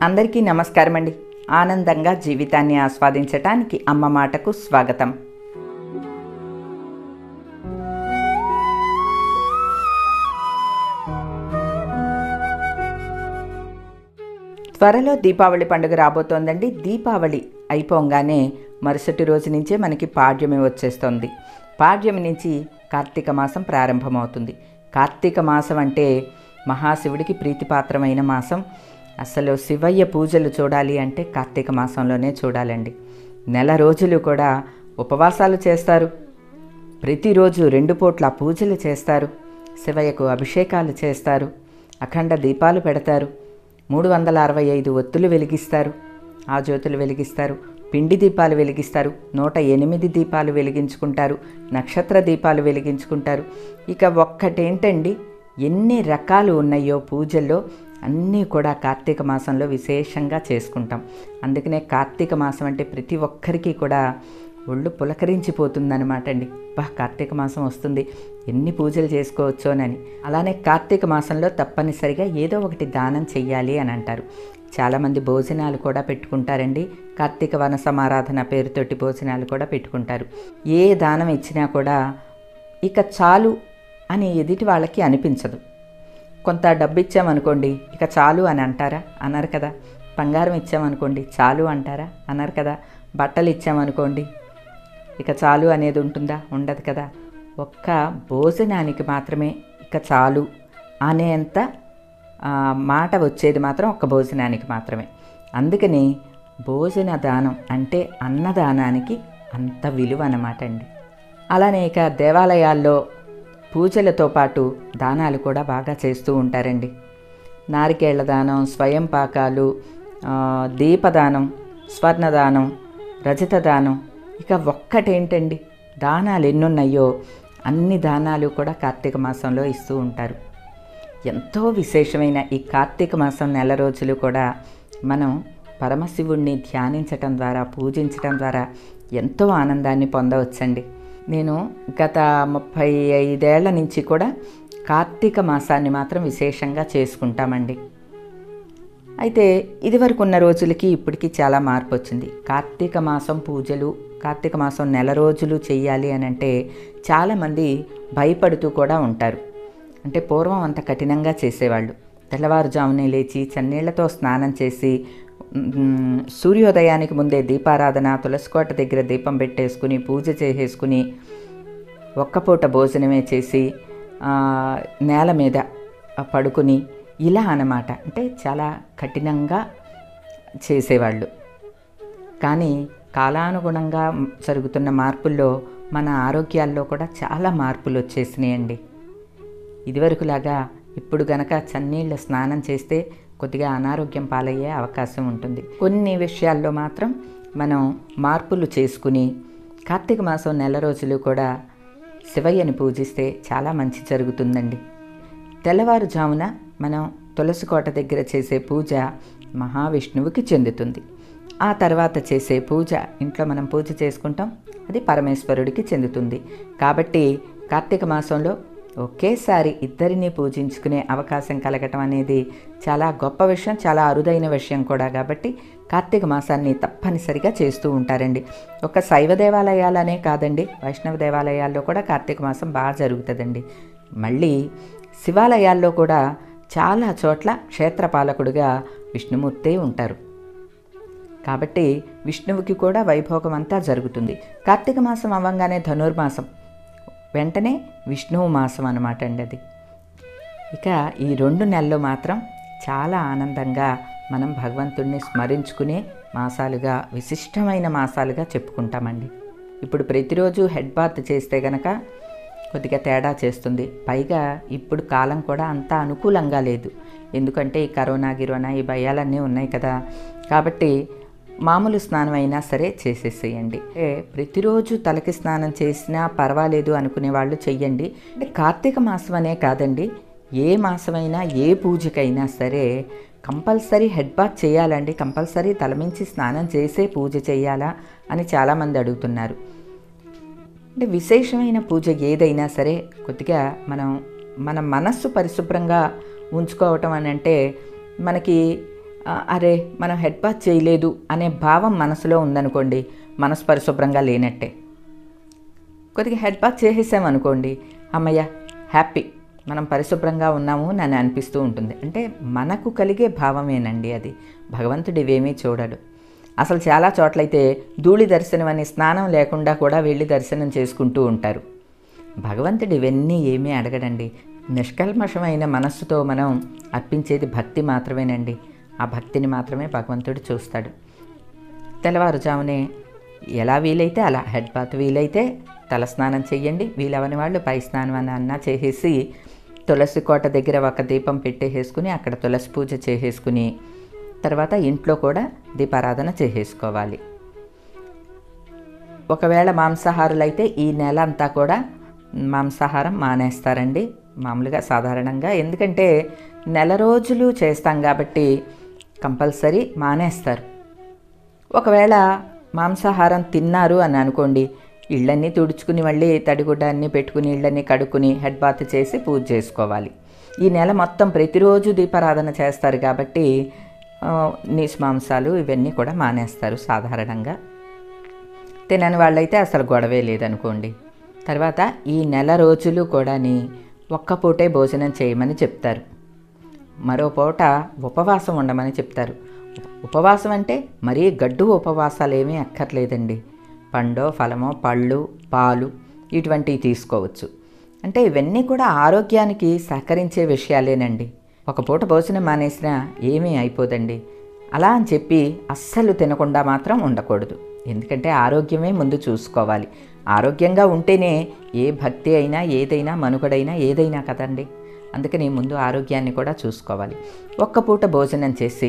అందరికీ నమస్కారం అండి ఆనందంగా జీవితాన్ని ఆస్వాదించటానికి అమ్మ మాటకు స్వాగతం త్వరలో దీపావళి పండుగ రాబోతోందండి దీపావళి అయిపోగానే మరుసటి రోజు నుంచే మనకి పాడ్యమి వచ్చేస్తుంది పాడ్యమి నుంచి కార్తీక మాసం ప్రారంభమవుతుంది కార్తీక మాసం అంటే మహాశివుడికి ప్రీతిపాత్రమైన మాసం అసలు శివయ్య పూజలు చూడాలి అంటే కార్తీక మాసంలోనే చూడాలండి నెల రోజులు కూడా ఉపవాసాలు చేస్తారు ప్రతిరోజు రెండు పూట్ల పూజలు చేస్తారు శివయ్యకు అభిషేకాలు చేస్తారు అఖండ దీపాలు పెడతారు మూడు వందల అరవై ఐదు ఒత్తులు వెలిగిస్తారు ఆ జ్యోతులు వెలిగిస్తారు పిండి దీపాలు వెలిగిస్తారు నూట ఎనిమిది దీపాలు వెలిగించుకుంటారు నక్షత్ర దీపాలు వెలిగించుకుంటారు ఇక ఒక్కటేంటండి ఎన్ని రకాలు ఉన్నాయో పూజల్లో అన్నీ కూడా కార్తీక మాసంలో విశేషంగా చేసుకుంటాం అందుకనే కార్తీక మాసం అంటే ప్రతి ఒక్కరికి కూడా ఒళ్ళు పులకరించిపోతుందన్నమాట అండి బా కార్తీక మాసం వస్తుంది ఎన్ని పూజలు చేసుకోవచ్చోనని అలానే కార్తీక మాసంలో తప్పనిసరిగా ఏదో ఒకటి దానం చెయ్యాలి అని అంటారు చాలామంది భోజనాలు కూడా పెట్టుకుంటారండి కార్తీక వన సమారాధన పేరుతోటి భోజనాలు కూడా పెట్టుకుంటారు ఏ దానం ఇచ్చినా కూడా ఇక చాలు అని ఎదుటి వాళ్ళకి అనిపించదు కొంత డబ్బు ఇచ్చామనుకోండి ఇక చాలు అని అంటారా అన్నారు కదా బంగారం ఇచ్చామనుకోండి చాలు అంటారా అన్నారు కదా బట్టలు ఇచ్చామనుకోండి ఇక చాలు అనేది ఉంటుందా ఉండదు కదా ఒక్క భోజనానికి మాత్రమే ఇక చాలు అనేంత ఆ, మాట వచ్చేది మాత్రం ఒక్క భోజనానికి మాత్రమే అందుకని భోజన దానం అంటే అన్నదానానికి అంత విలువ అన్నమాట అండి అలానే ఇక దేవాలయాల్లో పూజలతో పాటు దానాలు కూడా బాగా చేస్తూ ఉంటారండి నారికేళ్ల దానం స్వయం పాకాలు ఆ, దీపదానం స్వర్ణదానం రజత దానం ఇక ఒక్కటేంటండి దానాలు ఎన్నున్నాయో అన్ని దానాలు కూడా కార్తీక మాసంలో ఇస్తూ ఉంటారు ఎంతో విశేషమైన ఈ కార్తీక మాసం నెల రోజులు కూడా మనం పరమశివుణ్ణి ధ్యానించటం ద్వారా పూజించటం ద్వారా ఎంతో ఆనందాన్ని పొందవచ్చండి నేను గత ముప్పై ఐదేళ్ల నుంచి కూడా కార్తీక మాసాన్ని మాత్రం విశేషంగా చేసుకుంటామండి అయితే ఇదివరకు ఉన్న రోజులకి ఇప్పటికి చాలా మార్పు వచ్చింది కార్తీక మాసం పూజలు కార్తీక మాసం నెల రోజులు చెయ్యాలి అని అంటే చాలామంది భయపడుతూ కూడా ఉంటారు అంటే పూర్వం అంత కఠినంగా చేసేవాళ్ళు తెల్లవారుజామునే లేచి చన్నీళ్లతో స్నానం చేసి మ్, సూర్యోదయానికి ముందే దీపారాధన తులసికోట దగ్గర దీపం పెట్టేసుకుని పూజ చేసేసుకుని ఒక్కపూట భోజనమే చేసి ఆ, నేల మీద పడుకుని ఇలా అన్నమాట అంటే చాలా కఠినంగా చేసేవాళ్ళు కానీ కాలానుగుణంగా జరుగుతున్న మార్పుల్లో మన ఆరోగ్యాల్లో కూడా చాలా మార్పులు వచ్చేసినాయండి ఇదివరకులాగా ఇప్పుడు గనక చన్నీళ్ళ స్నానం చేస్తే కొద్దిగా అనారోగ్యం పాలయ్యే అవకాశం ఉంటుంది కొన్ని విషయాల్లో మాత్రం మనం మార్పులు చేసుకుని కార్తీక మాసం నెల రోజులు కూడా శివయ్యని పూజిస్తే చాలా మంచి జరుగుతుందండి తెల్లవారుజామున మనం తులసి కోట దగ్గర చేసే పూజ మహావిష్ణువుకి చెందుతుంది ఆ తర్వాత చేసే పూజ ఇంట్లో మనం పూజ చేసుకుంటాం అది పరమేశ్వరుడికి చెందుతుంది కాబట్టి కార్తీక మాసంలో ఒకేసారి ఇద్దరిని పూజించుకునే అవకాశం కలగటం అనేది చాలా గొప్ప విషయం చాలా అరుదైన విషయం కూడా కాబట్టి కార్తీక మాసాన్ని తప్పనిసరిగా చేస్తూ ఉంటారండి ఒక శైవ దేవాలయాలనే కాదండి వైష్ణవ దేవాలయాల్లో కూడా కార్తీక మాసం బాగా జరుగుతుందండి మళ్ళీ శివాలయాల్లో కూడా చాలా చోట్ల క్షేత్రపాలకుడుగా విష్ణుమూర్తే ఉంటారు కాబట్టి విష్ణువుకి కూడా వైభోగం అంతా జరుగుతుంది కార్తీక మాసం అవ్వంగానే ధనుర్మాసం వెంటనే విష్ణువు మాసం అన్నమాట అండి అది ఇక ఈ రెండు నెలలు మాత్రం చాలా ఆనందంగా మనం భగవంతుణ్ణి స్మరించుకునే మాసాలుగా విశిష్టమైన మాసాలుగా చెప్పుకుంటామండి ఇప్పుడు ప్రతిరోజు హెడ్ బాత్ చేస్తే గనక కొద్దిగా తేడా చేస్తుంది పైగా ఇప్పుడు కాలం కూడా అంత అనుకూలంగా లేదు ఎందుకంటే ఈ కరోనా గిరోనా ఈ భయాలన్నీ ఉన్నాయి కదా కాబట్టి మామూలు స్నానం అయినా సరే చేసేసేయండి అంటే ప్రతిరోజు తలకి స్నానం చేసినా పర్వాలేదు అనుకునే వాళ్ళు చెయ్యండి అంటే కార్తీక మాసం అనే కాదండి ఏ మాసమైనా ఏ పూజకైనా సరే కంపల్సరీ హెడ్ బాత్ చేయాలండి కంపల్సరీ తలమించి స్నానం చేసే పూజ చేయాలా అని చాలామంది అడుగుతున్నారు అంటే విశేషమైన పూజ ఏదైనా సరే కొద్దిగా మనం మన మనస్సు పరిశుభ్రంగా ఉంచుకోవటం అని అంటే మనకి ఆ, అరే మనం హెడ్ బాత్ చేయలేదు అనే భావం మనసులో ఉందనుకోండి మనసు పరిశుభ్రంగా లేనట్టే కొద్దిగా హెడ్ బాత్ చేసేసామనుకోండి అమ్మయ్య హ్యాపీ మనం పరిశుభ్రంగా ఉన్నాము అని అనిపిస్తూ ఉంటుంది అంటే మనకు కలిగే భావమేనండి అది భగవంతుడు ఇవేమీ చూడడు అసలు చాలా చోట్లయితే ధూళి దర్శనం అని స్నానం లేకుండా కూడా వెళ్ళి దర్శనం చేసుకుంటూ ఉంటారు భగవంతుడు ఇవన్నీ ఏమీ అడగడండి నిష్కల్మషమైన మనస్సుతో మనం అర్పించేది భక్తి మాత్రమేనండి ఆ భక్తిని మాత్రమే భగవంతుడు చూస్తాడు తెల్లవారుజామునే ఎలా వీలైతే అలా హెడ్ బాత్ వీలైతే తల స్నానం చెయ్యండి వీలవని వాళ్ళు పై స్నానం అని అన్నా చేసేసి తులసి కోట దగ్గర ఒక దీపం పెట్టేసుకుని అక్కడ తులసి పూజ చేసేసుకుని తర్వాత ఇంట్లో కూడా దీపారాధన చేసేసుకోవాలి ఒకవేళ మాంసాహారులైతే ఈ నెల అంతా కూడా మాంసాహారం మానేస్తారండి మామూలుగా సాధారణంగా ఎందుకంటే నెల రోజులు చేస్తాం కాబట్టి కంపల్సరీ మానేస్తారు ఒకవేళ మాంసాహారం తిన్నారు అని అనుకోండి ఇళ్ళన్నీ తుడుచుకుని మళ్ళీ తడిగుడ్డ అన్నీ పెట్టుకుని ఇళ్ళన్నీ కడుక్కుని హెడ్ బాత్ చేసి పూజ చేసుకోవాలి ఈ నెల మొత్తం ప్రతిరోజు దీపారాధన చేస్తారు కాబట్టి ఆ, నీసు మాంసాలు ఇవన్నీ కూడా మానేస్తారు సాధారణంగా తినని వాళ్ళైతే అసలు గొడవే లేదనుకోండి తర్వాత ఈ నెల రోజులు కూడాని ఒక్క పూటే భోజనం చేయమని చెప్తారు మరో పూట ఉపవాసం ఉండమని చెప్తారు ఉపవాసం అంటే మరీ గడ్డు ఉపవాసాలు ఏమీ అక్కర్లేదండి పండో ఫలమో పళ్ళు పాలు ఇటువంటివి తీసుకోవచ్చు అంటే ఇవన్నీ కూడా ఆరోగ్యానికి సహకరించే విషయాలేనండి ఒక పూట భోజనం మానేసినా ఏమీ అయిపోదండి అలా అని చెప్పి అస్సలు తినకుండా మాత్రం ఉండకూడదు ఎందుకంటే ఆరోగ్యమే ముందు చూసుకోవాలి ఆరోగ్యంగా ఉంటేనే ఏ భక్తి అయినా ఏదైనా మనుగడైనా ఏదైనా కదండి అందుకని ముందు ఆరోగ్యాన్ని కూడా చూసుకోవాలి ఒక్క పూట భోజనం చేసి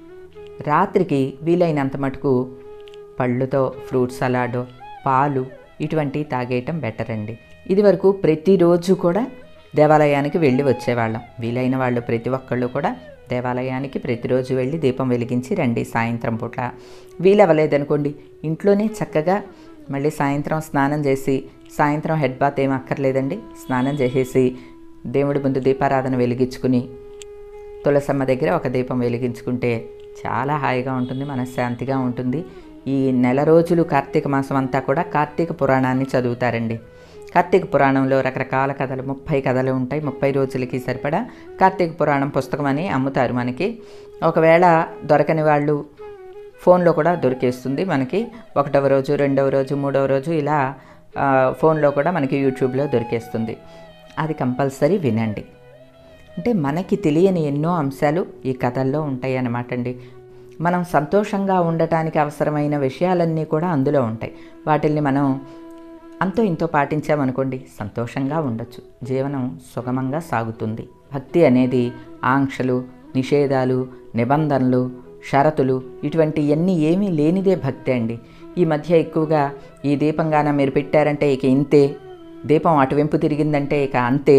రాత్రికి వీలైనంత మటుకు పళ్ళుతో ఫ్రూట్ సలాడ్ పాలు ఇటువంటివి తాగేయటం బెటర్ అండి ఇదివరకు ప్రతిరోజు కూడా దేవాలయానికి వెళ్ళి వచ్చేవాళ్ళం వీలైన వాళ్ళు ప్రతి ఒక్కళ్ళు కూడా దేవాలయానికి ప్రతిరోజు వెళ్ళి దీపం వెలిగించి రండి సాయంత్రం పూట వీలవ్వలేదనుకోండి ఇంట్లోనే చక్కగా మళ్ళీ సాయంత్రం స్నానం చేసి సాయంత్రం హెడ్ బాత్ ఏం అక్కర్లేదండి స్నానం చేసేసి దేవుడి ముందు దీపారాధన వెలిగించుకుని తులసమ్మ దగ్గర ఒక దీపం వెలిగించుకుంటే చాలా హాయిగా ఉంటుంది మనశ్శాంతిగా ఉంటుంది ఈ నెల రోజులు కార్తీక మాసం అంతా కూడా కార్తీక పురాణాన్ని చదువుతారండి కార్తీక పురాణంలో రకరకాల కథలు ముప్పై కథలు ఉంటాయి ముప్పై రోజులకి సరిపడా కార్తీక పురాణం పుస్తకం అని అమ్ముతారు మనకి ఒకవేళ దొరకని వాళ్ళు ఫోన్లో కూడా దొరికేస్తుంది మనకి ఒకటవ రోజు రెండవ రోజు మూడవ రోజు ఇలా ఆ, ఫోన్లో కూడా మనకి యూట్యూబ్లో దొరికేస్తుంది అది కంపల్సరీ వినండి అంటే మనకి తెలియని ఎన్నో అంశాలు ఈ కథల్లో ఉంటాయి అన్నమాట అండి మనం సంతోషంగా ఉండటానికి అవసరమైన విషయాలన్నీ కూడా అందులో ఉంటాయి వాటిల్ని మనం అంతో ఇంతో పాటించామనుకోండి సంతోషంగా ఉండొచ్చు జీవనం సుగమంగా సాగుతుంది భక్తి అనేది ఆంక్షలు నిషేధాలు నిబంధనలు షరతులు ఇటువంటి ఎన్ని ఏమీ లేనిదే భక్తి అండి ఈ మధ్య ఎక్కువగా ఈ దీపంగాన మీరు పెట్టారంటే ఇక ఇంతే దీపం అటువైపు తిరిగిందంటే ఇక అంతే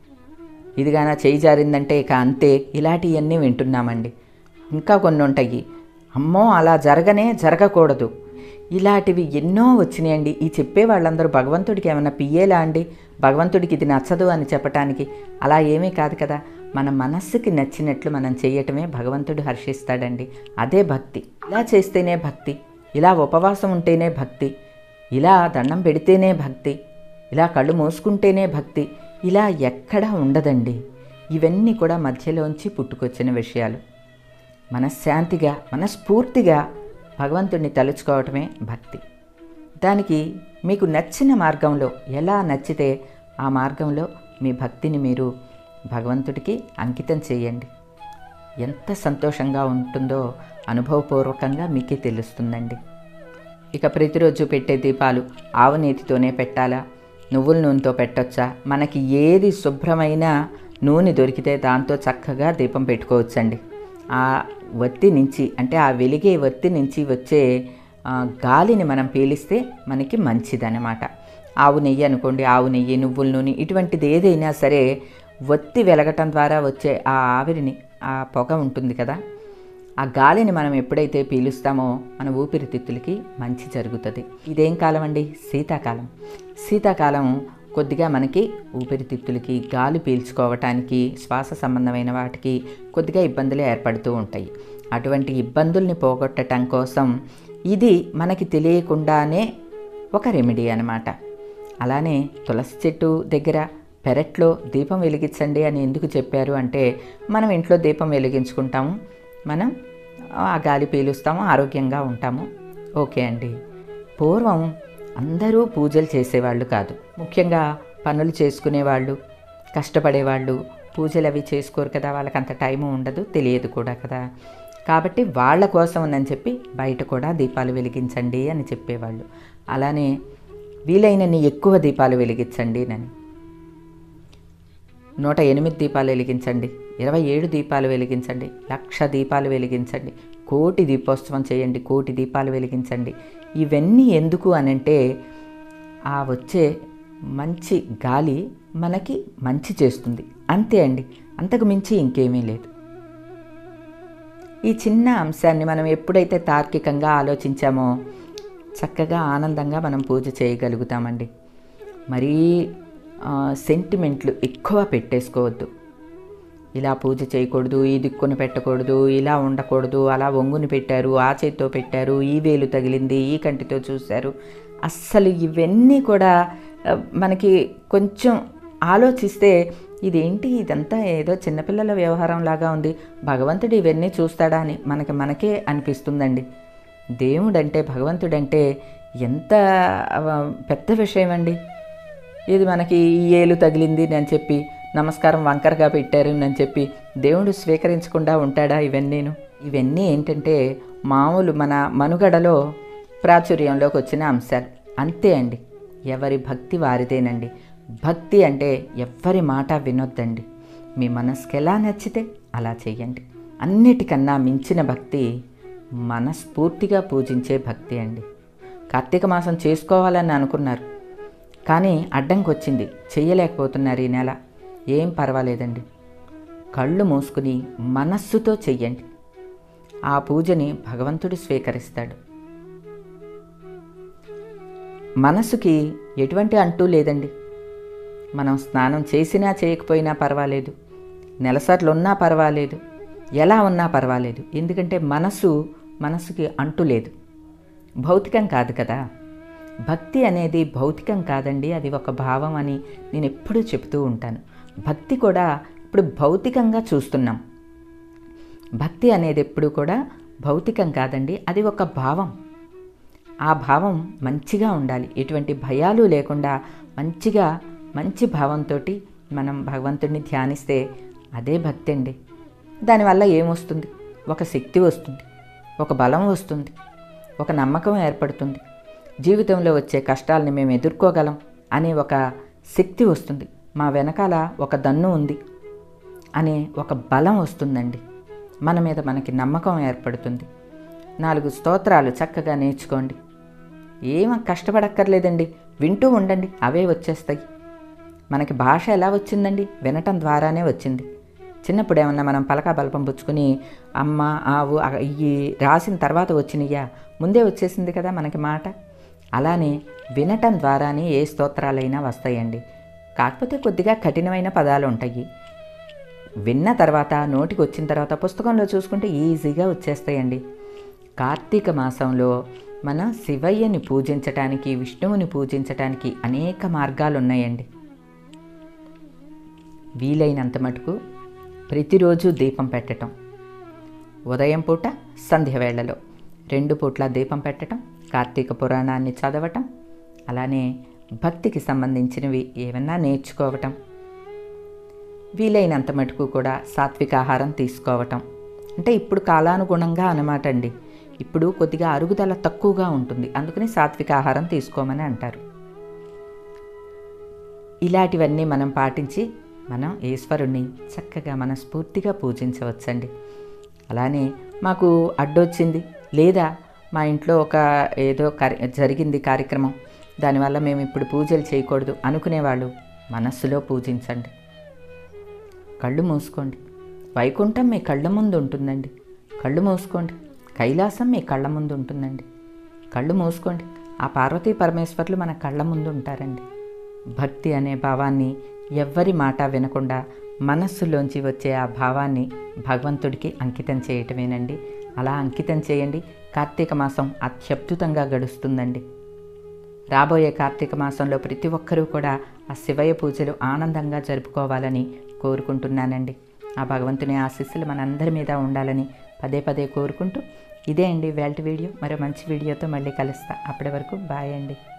ఇదిగాన చేయి జారిందంటే ఇక అంతే ఇలాంటివన్నీ వింటున్నామండి ఇంకా కొన్ని ఉంటాయి అమ్మో అలా జరగనే జరగకూడదు ఇలాంటివి ఎన్నో వచ్చినాయండి ఈ చెప్పే వాళ్ళందరూ భగవంతుడికి ఏమైనా పియ్యేలా అండి భగవంతుడికి ఇది నచ్చదు అని చెప్పటానికి అలా ఏమీ కాదు కదా మన మనస్సుకి నచ్చినట్లు మనం చేయటమే భగవంతుడు హర్షిస్తాడండి అదే భక్తి ఇలా చేస్తేనే భక్తి ఇలా ఉపవాసం ఉంటేనే భక్తి ఇలా దండం పెడితేనే భక్తి ఇలా కళ్ళు మూసుకుంటేనే భక్తి ఇలా ఎక్కడా ఉండదండి ఇవన్నీ కూడా మధ్యలోంచి పుట్టుకొచ్చిన విషయాలు మనశ్శాంతిగా మనస్ఫూర్తిగా భగవంతుడిని తలుచుకోవటమే భక్తి దానికి మీకు నచ్చిన మార్గంలో ఎలా నచ్చితే ఆ మార్గంలో మీ భక్తిని మీరు భగవంతుడికి అంకితం చేయండి ఎంత సంతోషంగా ఉంటుందో అనుభవపూర్వకంగా మీకే తెలుస్తుందండి ఇక ప్రతిరోజు పెట్టే దీపాలు ఆవు నేతితోనే పెట్టాలా నువ్వుల నూనెతో పెట్టొచ్చా మనకి ఏది శుభ్రమైన నూనె దొరికితే దాంతో చక్కగా దీపం పెట్టుకోవచ్చండి ఆ వత్తి నుంచి అంటే ఆ వెలిగే వత్తి నుంచి వచ్చే ఆ, గాలిని మనం పీలిస్తే మనకి మంచిదన్నమాట ఆవు నెయ్యి అనుకోండి ఆవు నెయ్యి నువ్వుల నూనె ఇటువంటిది ఏదైనా సరే వత్తి వెలగటం ద్వారా వచ్చే ఆ ఆవిరిని ఆ పొగ ఉంటుంది కదా ఆ గాలిని మనం ఎప్పుడైతే పీలుస్తామో మన ఊపిరితిత్తులకి మంచి జరుగుతుంది ఇదేం కాలం అండి శీతాకాలం శీతాకాలం కొద్దిగా మనకి ఊపిరితిత్తులకి గాలి పీల్చుకోవటానికి శ్వాస సంబంధమైన వాటికి కొద్దిగా ఇబ్బందులు ఏర్పడుతూ ఉంటాయి అటువంటి ఇబ్బందుల్ని పోగొట్టడం కోసం ఇది మనకి తెలియకుండానే ఒక రెమెడీ అనమాట అలానే తులసి చెట్టు దగ్గర పెరట్లో దీపం వెలిగించండి అని ఎందుకు చెప్పారు అంటే మనం ఇంట్లో దీపం వెలిగించుకుంటాము మనం ఆ గాలి పీలుస్తాము ఆరోగ్యంగా ఉంటాము ఓకే అండి పూర్వం అందరూ పూజలు చేసేవాళ్ళు కాదు ముఖ్యంగా పనులు చేసుకునేవాళ్ళు కష్టపడేవాళ్ళు పూజలు అవి చేసుకోరు కదా వాళ్ళకి అంత టైము ఉండదు తెలియదు కూడా కదా కాబట్టి వాళ్ళ కోసం అని చెప్పి బయట కూడా దీపాలు వెలిగించండి అని చెప్పేవాళ్ళు అలానే వీలైనన్ని ఎక్కువ దీపాలు వెలిగించండి అని నూట ఎనిమిది దీపాలు వెలిగించండి ఇరవై ఏడు దీపాలు వెలిగించండి లక్ష దీపాలు వెలిగించండి కోటి దీపోత్సవం చేయండి కోటి దీపాలు వెలిగించండి ఇవన్నీ ఎందుకు అనంటే ఆ వచ్చే మంచి గాలి మనకి మంచి చేస్తుంది అంతే అండి అంతకు మించి ఇంకేమీ లేదు ఈ చిన్న అంశాన్ని మనం ఎప్పుడైతే తార్కికంగా ఆలోచించామో చక్కగా ఆనందంగా మనం పూజ చేయగలుగుతామండి మరీ ఆ, సెంటిమెంట్లు ఎక్కువ పెట్టేసుకోవద్దు ఇలా పూజ చేయకూడదు ఈ దిక్కును పెట్టకూడదు ఇలా ఉండకూడదు అలా వంగుని పెట్టారు ఆ చేత్తో పెట్టారు ఈ వేలు తగిలింది ఈ కంటితో చూశారు అస్సలు ఇవన్నీ కూడా ఆ, మనకి కొంచెం ఆలోచిస్తే ఇదేంటి ఇదంతా ఏదో చిన్నపిల్లల వ్యవహారం లాగా ఉంది భగవంతుడు ఇవన్నీ చూస్తాడా అని మనకి మనకే అనిపిస్తుందండి దేవుడంటే భగవంతుడంటే ఎంత ఆ, పెద్ద విషయం అండి ఇది మనకి ఈ ఏలు తగిలింది అని చెప్పి నమస్కారం వంకరగా పెట్టారు అని చెప్పి దేవుడు స్వీకరించకుండా ఉంటాడా ఇవన్నీను ఇవన్నీ ఏంటంటే మామూలు మన మనుగడలో ప్రాచుర్యంలోకి వచ్చిన అంశాలు అంతే అండి ఎవరి భక్తి వారిదేనండి భక్తి అంటే ఎవ్వరి మాట వినొద్దండి మీ మనసుకి ఎలా నచ్చితే అలా చెయ్యండి అన్నిటికన్నా మించిన భక్తి మనస్ఫూర్తిగా పూజించే భక్తి అండి కార్తీక మాసం చేసుకోవాలని అనుకున్నారు కానీ అడ్డంకి వచ్చింది చెయ్యలేకపోతున్నారు ఈ నెల ఏం పర్వాలేదండి కళ్ళు మూసుకుని మనస్సుతో చెయ్యండి ఆ పూజని భగవంతుడు స్వీకరిస్తాడు మనసుకి ఎటువంటి అంటూ లేదండి మనం స్నానం చేసినా చేయకపోయినా పర్వాలేదు నెలసర్లు ఉన్నా పర్వాలేదు ఎలా ఉన్నా పర్వాలేదు ఎందుకంటే మనసు మనసుకి అంటు లేదు భౌతికం కాదు కదా భక్తి అనేది భౌతికం కాదండి అది ఒక భావం అని నేను ఎప్పుడూ చెబుతూ ఉంటాను భక్తి కూడా ఇప్పుడు భౌతికంగా చూస్తున్నాం భక్తి అనేది ఎప్పుడు కూడా భౌతికం కాదండి అది ఒక భావం ఆ భావం మంచిగా ఉండాలి ఎటువంటి భయాలు లేకుండా మంచిగా మంచి భావంతో మనం భగవంతుడిని ధ్యానిస్తే అదే భక్తి అండి దానివల్ల ఏమొస్తుంది ఒక శక్తి వస్తుంది ఒక బలం వస్తుంది ఒక నమ్మకం ఏర్పడుతుంది జీవితంలో వచ్చే కష్టాలని మేము ఎదుర్కోగలం అనే ఒక శక్తి వస్తుంది మా వెనకాల ఒక దన్ను ఉంది అనే ఒక బలం వస్తుందండి మన మీద మనకి నమ్మకం ఏర్పడుతుంది నాలుగు స్తోత్రాలు చక్కగా నేర్చుకోండి ఏం కష్టపడక్కర్లేదండి వింటూ ఉండండి అవే వచ్చేస్తాయి మనకి భాష ఎలా వచ్చిందండి వినటం ద్వారానే వచ్చింది చిన్నప్పుడు ఏమన్నా మనం పలకా బలపం పుచ్చుకుని అమ్మ ఆవు ఆ- ఇవి రాసిన తర్వాత వచ్చినయ్యా ముందే వచ్చేసింది కదా మనకి మాట అలానే వినటం ద్వారానే ఏ స్తోత్రాలైనా వస్తాయండి కాకపోతే కొద్దిగా కఠినమైన పదాలు ఉంటాయి విన్న తర్వాత నోటికి వచ్చిన తర్వాత పుస్తకంలో చూసుకుంటే ఈజీగా వచ్చేస్తాయండి కార్తీక మాసంలో మనం శివయ్యని పూజించటానికి విష్ణువుని పూజించటానికి అనేక మార్గాలు ఉన్నాయండి వీలైనంత మటుకు ప్రతిరోజు దీపం పెట్టటం ఉదయం పూట సంధ్య వేళలో రెండు పూట్ల దీపం పెట్టటం కార్తీక పురాణాన్ని చదవటం అలానే భక్తికి సంబంధించినవి ఏమన్నా నేర్చుకోవటం వీలైనంత మటుకు కూడా సాత్విక ఆహారం తీసుకోవటం అంటే ఇప్పుడు కాలానుగుణంగా అనమాట అండి ఇప్పుడు కొద్దిగా అరుగుదల తక్కువగా ఉంటుంది అందుకని సాత్విక ఆహారం తీసుకోమని అంటారు ఇలాంటివన్నీ మనం పాటించి మనం ఈశ్వరుణ్ణి చక్కగా మనస్ఫూర్తిగా పూజించవచ్చండి అలానే మాకు అడ్డొచ్చింది లేదా మా ఇంట్లో ఒక ఏదో కార్య జరిగింది కార్యక్రమం దానివల్ల మేము ఇప్పుడు పూజలు చేయకూడదు అనుకునేవాళ్ళు మనస్సులో పూజించండి కళ్ళు మూసుకోండి వైకుంఠం మీ కళ్ళ ముందు ఉంటుందండి కళ్ళు మూసుకోండి కైలాసం మీ కళ్ళ ముందు ఉంటుందండి కళ్ళు మూసుకోండి ఆ పార్వతీ పరమేశ్వర్లు మన కళ్ళ ముందు ఉంటారండి భక్తి అనే భావాన్ని ఎవ్వరి మాట వినకుండా మనస్సులోంచి వచ్చే ఆ భావాన్ని భగవంతుడికి అంకితం చేయటమేనండి అలా అంకితం చేయండి కార్తీక మాసం అత్యద్భుతంగా గడుస్తుందండి రాబోయే కార్తీక మాసంలో ప్రతి ఒక్కరూ కూడా ఆ శివయ్య పూజలు ఆనందంగా జరుపుకోవాలని కోరుకుంటున్నానండి ఆ భగవంతుని ఆశీస్సులు మనందరి మీద ఉండాలని పదే పదే కోరుకుంటూ ఇదే అండి వేల్ట్ వీడియో మరో మంచి వీడియోతో మళ్ళీ కలుస్తా అప్పటి వరకు బాయ్ అండి